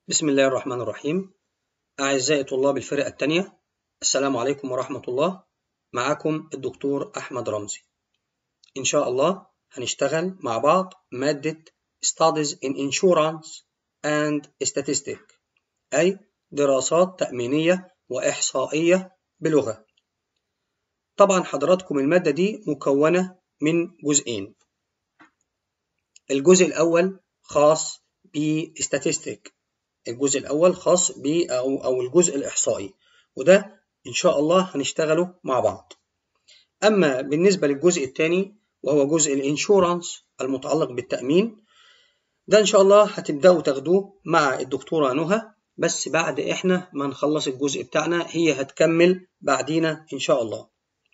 بسم الله الرحمن الرحيم أعزائي طلاب الفرقة الثانية السلام عليكم ورحمة الله معكم الدكتور أحمد رمزي إن شاء الله هنشتغل مع بعض مادة Studies in Insurance and Statistics أي دراسات تأمينية وإحصائية بلغة طبعا حضراتكم المادة دي مكونة من جزئين الجزء الأول خاص بستاتستيك الجزء الأول خاص ب أو أو الجزء الإحصائي وده إن شاء الله هنشتغله مع بعض. أما بالنسبة للجزء الثاني وهو جزء الإنشورانس المتعلق بالتأمين ده إن شاء الله هتبدأوا تاخدوه مع الدكتورة نهى بس بعد إحنا ما نخلص الجزء بتاعنا هي هتكمل بعدينا إن شاء الله.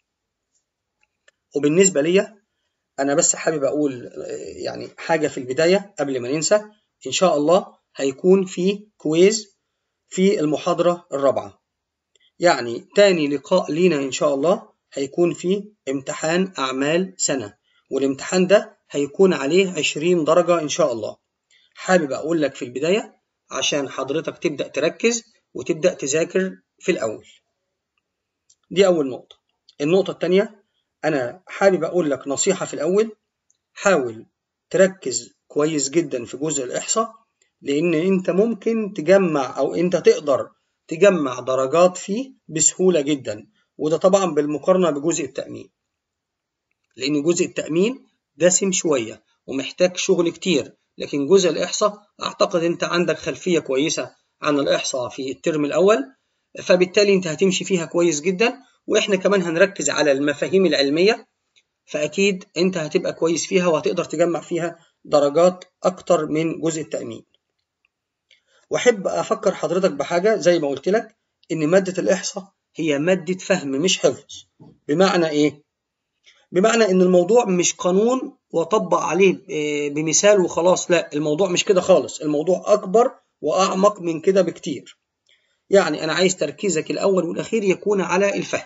وبالنسبة ليا أنا بس حابب أقول يعني حاجة في البداية قبل ما ننسى إن شاء الله هيكون في كويز في المحاضرة الرابعة يعني تاني لقاء لينا إن شاء الله هيكون في امتحان أعمال سنة والامتحان ده هيكون عليه 20 درجة إن شاء الله حابب أقول لك في البداية عشان حضرتك تبدأ تركز وتبدأ تذاكر في الأول دي أول نقطة النقطة التانية أنا حابب أقول لك نصيحة في الأول حاول تركز كويس جدا في جزء الإحصاء لأن أنت ممكن تجمع أو أنت تقدر تجمع درجات فيه بسهولة جدا وده طبعا بالمقارنة بجزء التأمين لأن جزء التأمين دسم شوية ومحتاج شغل كتير لكن جزء الإحصاء أعتقد أنت عندك خلفية كويسة عن الإحصاء في الترم الأول فبالتالي أنت هتمشي فيها كويس جدا وإحنا كمان هنركز على المفاهيم العلمية فأكيد أنت هتبقى كويس فيها وهتقدر تجمع فيها درجات أكتر من جزء التأمين واحب افكر حضرتك بحاجه زي ما قلت لك ان ماده الاحصاء هي ماده فهم مش حفظ بمعنى ايه بمعنى ان الموضوع مش قانون واطبق عليه بمثال وخلاص لا الموضوع مش كده خالص الموضوع اكبر واعمق من كده بكتير يعني انا عايز تركيزك الاول والاخير يكون على الفهم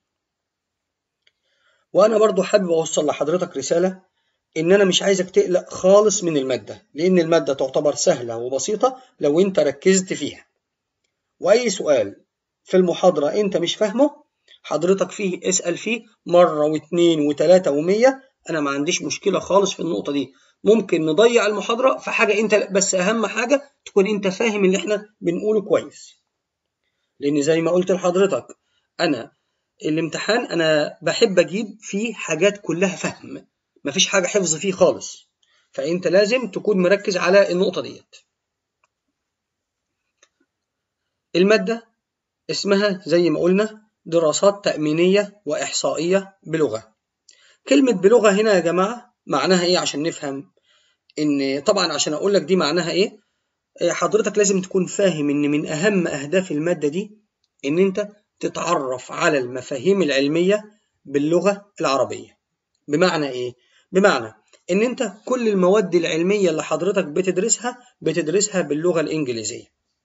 وانا برضو حابب اوصل لحضرتك رساله ان انا مش عايزك تقلق خالص من الماده لان الماده تعتبر سهله وبسيطه لو انت ركزت فيها واي سؤال في المحاضره انت مش فاهمه حضرتك فيه اسال فيه مره واثنين وثلاثه ومية انا ما عنديش مشكله خالص في النقطه دي ممكن نضيع المحاضره في حاجه انت بس اهم حاجه تكون انت فاهم اللي احنا بنقوله كويس لان زي ما قلت لحضرتك انا الامتحان انا بحب اجيب فيه حاجات كلها فهم مفيش حاجة حفظ فيه خالص فأنت لازم تكون مركز على النقطة ديت المادة اسمها زي ما قلنا دراسات تأمينية وإحصائية بلغة كلمة بلغة هنا يا جماعة معناها إيه عشان نفهم إن طبعا عشان أقول لك دي معناها إيه حضرتك لازم تكون فاهم إن من أهم أهداف المادة دي إن أنت تتعرف على المفاهيم العلمية باللغة العربية بمعنى إيه؟ بمعنى ان انت كل المواد العلمية اللي حضرتك بتدرسها بتدرسها باللغة الانجليزية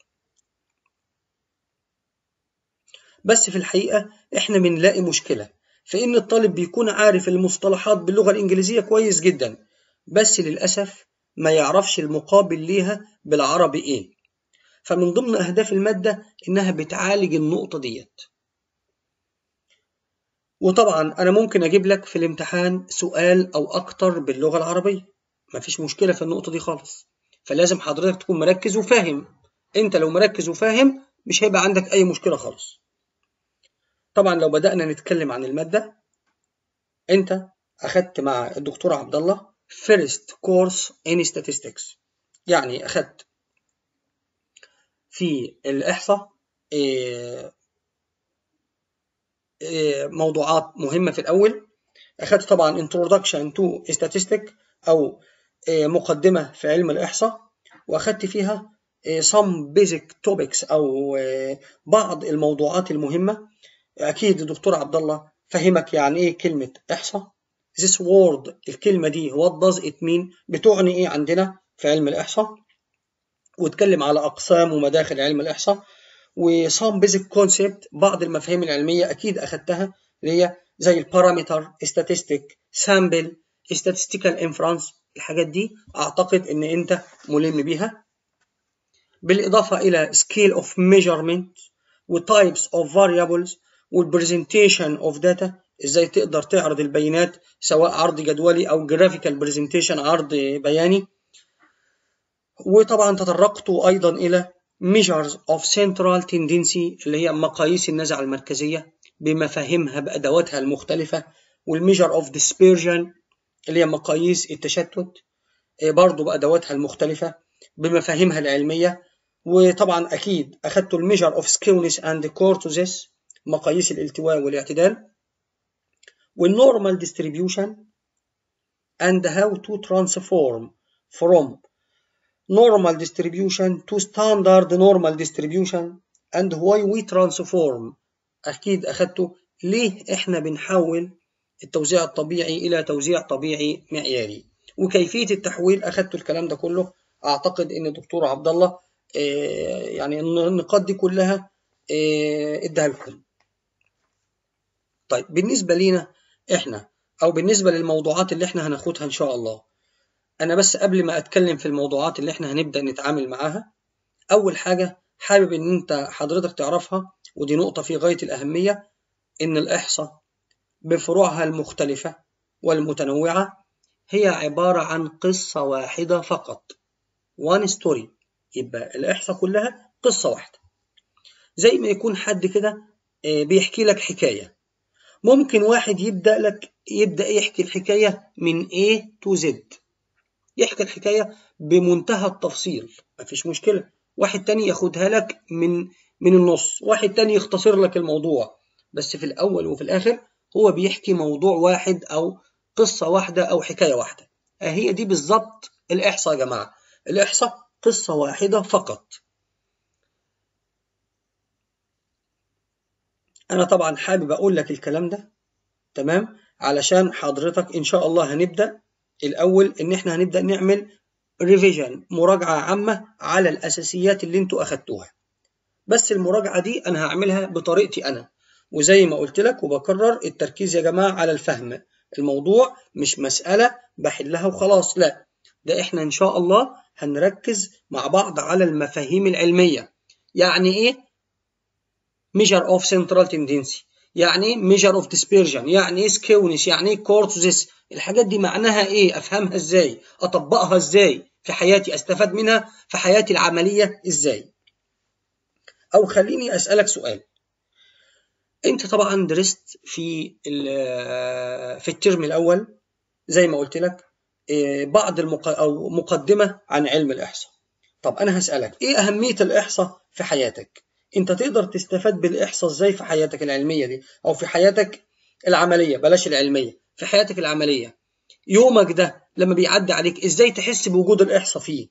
بس في الحقيقة احنا بنلاقي مشكلة في ان الطالب بيكون عارف المصطلحات باللغة الانجليزية كويس جدا بس للأسف ما يعرفش المقابل ليها بالعربي ايه فمن ضمن اهداف المادة انها بتعالج النقطة ديت وطبعا أنا ممكن أجيب لك في الامتحان سؤال أو أكتر باللغة العربية مفيش مشكلة في النقطة دي خالص فلازم حضرتك تكون مركز وفاهم أنت لو مركز وفاهم مش هيبقى عندك أي مشكلة خالص طبعا لو بدأنا نتكلم عن المادة أنت أخدت مع الدكتور عبد الله first course in statistics يعني أخدت في الإحصاء إيه موضوعات مهمة في الأول أخذت طبعا introduction to statistics أو مقدمة في علم الإحصاء وأخذت فيها some basic topics أو بعض الموضوعات المهمة أكيد الدكتور عبد الله فهمك يعني إيه كلمة إحصاء this word الكلمة دي what does it mean بتعني إيه عندنا في علم الإحصاء واتكلم على أقسام ومداخل علم الإحصاء وسام بيزك كونسبت بعض المفاهيم العلميه اكيد اخدتها اللي هي زي البارامتر ستاتستيك سامبل statistical inference الحاجات دي اعتقد ان انت ملم بيها بالإضافة إلى scale of measurement و types of variables وال presentation of data ازاي تقدر تعرض البيانات سواء عرض جدولي او graphical presentation عرض بياني وطبعا تطرقت ايضا الى measures of central tendency اللي هي مقاييس النزعة المركزية بمفاهيمها بأدواتها المختلفة والميجر of dispersion اللي هي مقاييس التشتت برضه بأدواتها المختلفة بمفاهيمها العلمية وطبعا أكيد أخدت الميجر of skewness and cortosis مقاييس الالتواء والاعتدال والnormal distribution and how to transform from normal distribution to standard normal distribution and why we transform أكيد أخدته ليه إحنا بنحول التوزيع الطبيعي إلى توزيع طبيعي معياري وكيفية التحويل أخدت الكلام ده كله أعتقد إن الدكتور عبد الله يعني النقاط دي كلها ادها لكم طيب بالنسبة لينا إحنا أو بالنسبة للموضوعات اللي إحنا هناخدها إن شاء الله أنا بس قبل ما أتكلم في الموضوعات اللي إحنا هنبدأ نتعامل معاها أول حاجة حابب إن أنت حضرتك تعرفها ودي نقطة في غاية الأهمية إن الإحصاء بفروعها المختلفة والمتنوعة هي عبارة عن قصة واحدة فقط one story يبقى الإحصاء كلها قصة واحدة زي ما يكون حد كده بيحكي لك حكاية ممكن واحد يبدأ لك يبدأ يحكي الحكاية من A to Z يحكي الحكاية بمنتهى التفصيل مفيش مشكلة واحد تاني ياخدها لك من من النص واحد تاني يختصر لك الموضوع بس في الأول وفي الآخر هو بيحكي موضوع واحد أو قصة واحدة أو حكاية واحدة هي دي بالظبط الإحصاء يا جماعة الإحصاء قصة واحدة فقط أنا طبعا حابب أقول لك الكلام ده تمام علشان حضرتك إن شاء الله هنبدأ الأول إن إحنا هنبدأ نعمل ريفيجن مراجعة عامة على الأساسيات اللي أنتوا أخدتوها بس المراجعة دي أنا هعملها بطريقتي أنا وزي ما قلت لك وبكرر التركيز يا جماعة على الفهم الموضوع مش مسألة بحلها وخلاص لا ده إحنا إن شاء الله هنركز مع بعض على المفاهيم العلمية يعني إيه measure of central tendency يعني ايه measure of dispersion يعني ايه skewness يعني ايه cortosis الحاجات دي معناها ايه افهمها ازاي اطبقها ازاي في حياتي استفاد منها في حياتي العملية ازاي او خليني اسألك سؤال انت طبعا درست في في الترم الاول زي ما قلت لك بعض المق... او مقدمة عن علم الاحصاء طب انا هسألك ايه اهمية الاحصاء في حياتك انت تقدر تستفاد بالاحصاء ازاي في حياتك العلميه دي او في حياتك العمليه بلاش العلميه في حياتك العمليه يومك ده لما بيعدي عليك ازاي تحس بوجود الاحصاء فيه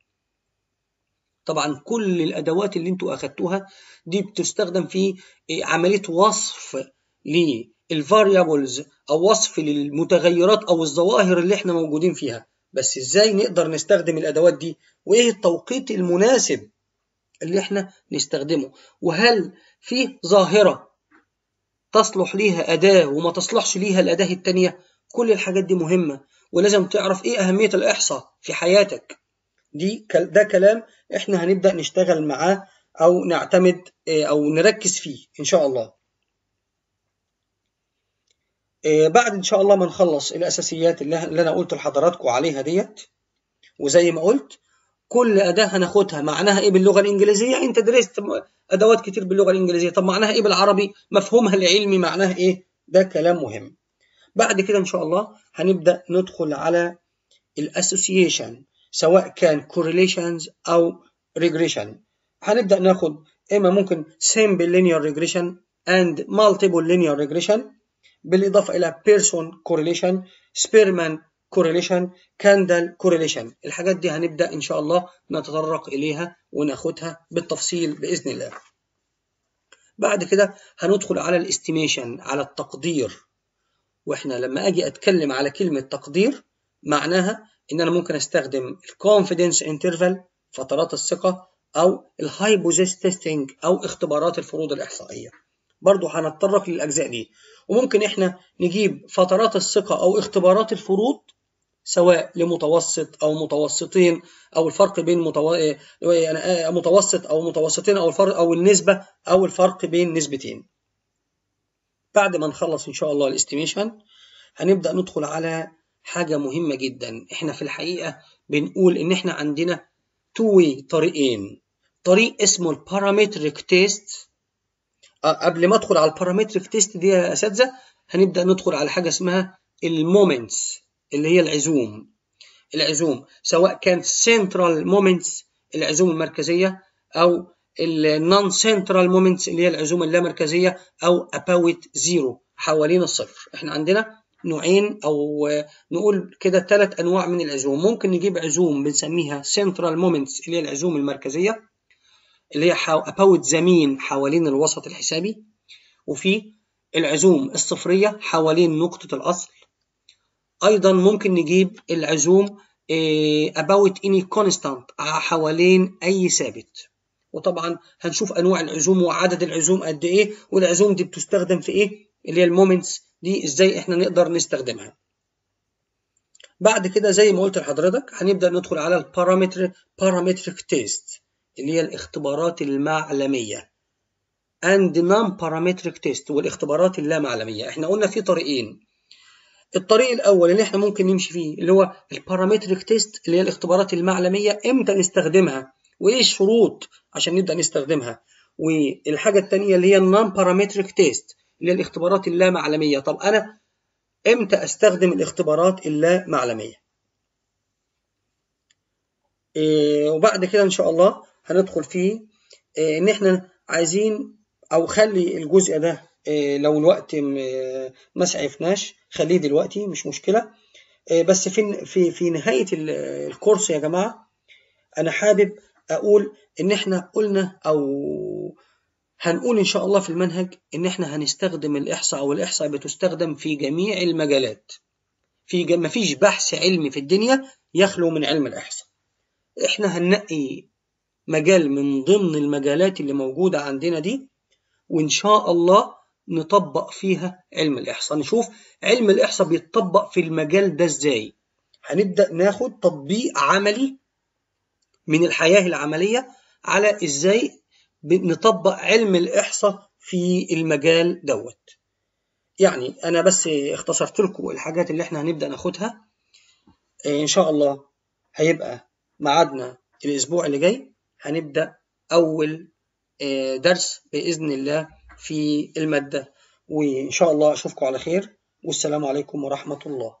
طبعا كل الادوات اللي انتوا اخدتوها دي بتستخدم في عمليه وصف للفاريبلز او وصف للمتغيرات او الظواهر اللي احنا موجودين فيها بس ازاي نقدر نستخدم الادوات دي وايه التوقيت المناسب اللي احنا نستخدمه وهل في ظاهرة تصلح ليها أداة وما تصلحش ليها الأداة التانية كل الحاجات دي مهمة ولازم تعرف إيه أهمية الإحصاء في حياتك دي ده كلام احنا هنبدأ نشتغل معاه أو نعتمد أو نركز فيه إن شاء الله بعد إن شاء الله ما نخلص الأساسيات اللي أنا قلت لحضراتكم عليها ديت وزي ما قلت كل أداة هناخدها معناها إيه باللغة الإنجليزية أنت درست أدوات كتير باللغة الإنجليزية طب معناها إيه بالعربي مفهومها العلمي معناها إيه ده كلام مهم بعد كده إن شاء الله هنبدأ ندخل على الأسوسيشن سواء كان correlations أو regression هنبدأ ناخد إما ممكن simple linear regression and multiple linear regression بالإضافة إلى Pearson correlation Spearman correlation كاندل correlation الحاجات دي هنبدأ إن شاء الله نتطرق إليها وناخدها بالتفصيل بإذن الله بعد كده هندخل على الاستيميشن على التقدير واحنا لما اجي اتكلم على كلمة تقدير معناها ان انا ممكن استخدم الكونفيدنس انترفال فترات الثقة او الهايبوزيس تيستنج او اختبارات الفروض الاحصائية برضو هنتطرق للاجزاء دي وممكن احنا نجيب فترات الثقة او اختبارات الفروض سواء لمتوسط أو متوسطين أو الفرق بين متو... يعني متوسط أو متوسطين أو الفرق أو النسبة أو الفرق بين نسبتين بعد ما نخلص إن شاء الله الاستيميشن هنبدأ ندخل على حاجة مهمة جدا إحنا في الحقيقة بنقول إن إحنا عندنا تو way طريقين طريق اسمه البارامتريك تيست قبل ما ادخل على البارامتريك تيست دي يا اساتذه هنبدا ندخل على حاجه اسمها المومنتس اللي هي العزوم العزوم سواء كانت سنترال مومنتس العزوم المركزيه او النون سنترال مومنتس اللي هي العزوم اللامركزيه او اباوت زيرو حوالين الصفر احنا عندنا نوعين او نقول كده ثلاث انواع من العزوم ممكن نجيب عزوم بنسميها سنترال مومنتس اللي هي العزوم المركزيه اللي هي اباوت زمين حوالين الوسط الحسابي وفي العزوم الصفريه حوالين نقطه الاصل ايضا ممكن نجيب العزوم about any constant حوالين اي ثابت وطبعا هنشوف انواع العزوم وعدد العزوم قد ايه والعزوم دي بتستخدم في ايه اللي هي المومنتس دي ازاي احنا نقدر نستخدمها بعد كده زي ما قلت لحضرتك هنبدا ندخل على البارامتر بارامتريك تيست اللي هي الاختبارات المعلميه and non-parametric test والاختبارات اللامعلميه احنا قلنا في طريقين الطريق الاول اللي احنا ممكن نمشي فيه اللي هو البارامتريك تيست اللي هي الاختبارات المعلميه امتى نستخدمها وايه الشروط عشان نبدا نستخدمها والحاجه الثانيه اللي هي النون بارامتريك تيست اللي هي الاختبارات اللامعلميه طب انا امتى استخدم الاختبارات اللامعلميه إيه وبعد كده ان شاء الله هندخل فيه إيه ان احنا عايزين او خلي الجزء ده إيه لو الوقت ما سعفناش خليه دلوقتي مش مشكله بس في في في نهايه الكورس يا جماعه انا حابب اقول ان احنا قلنا او هنقول ان شاء الله في المنهج ان احنا هنستخدم الاحصاء او الاحصاء بتستخدم في جميع المجالات في ما فيش بحث علمي في الدنيا يخلو من علم الاحصاء احنا هننقي مجال من ضمن المجالات اللي موجوده عندنا دي وان شاء الله نطبق فيها علم الاحصاء نشوف علم الاحصاء بيتطبق في المجال ده ازاي هنبدا ناخد تطبيق عملي من الحياه العمليه على ازاي نطبق علم الاحصاء في المجال دوت يعني انا بس اختصرت لكم الحاجات اللي احنا هنبدا ناخدها ان شاء الله هيبقى ميعادنا الاسبوع اللي جاي هنبدا اول درس باذن الله في الماده وان شاء الله اشوفكم على خير والسلام عليكم ورحمه الله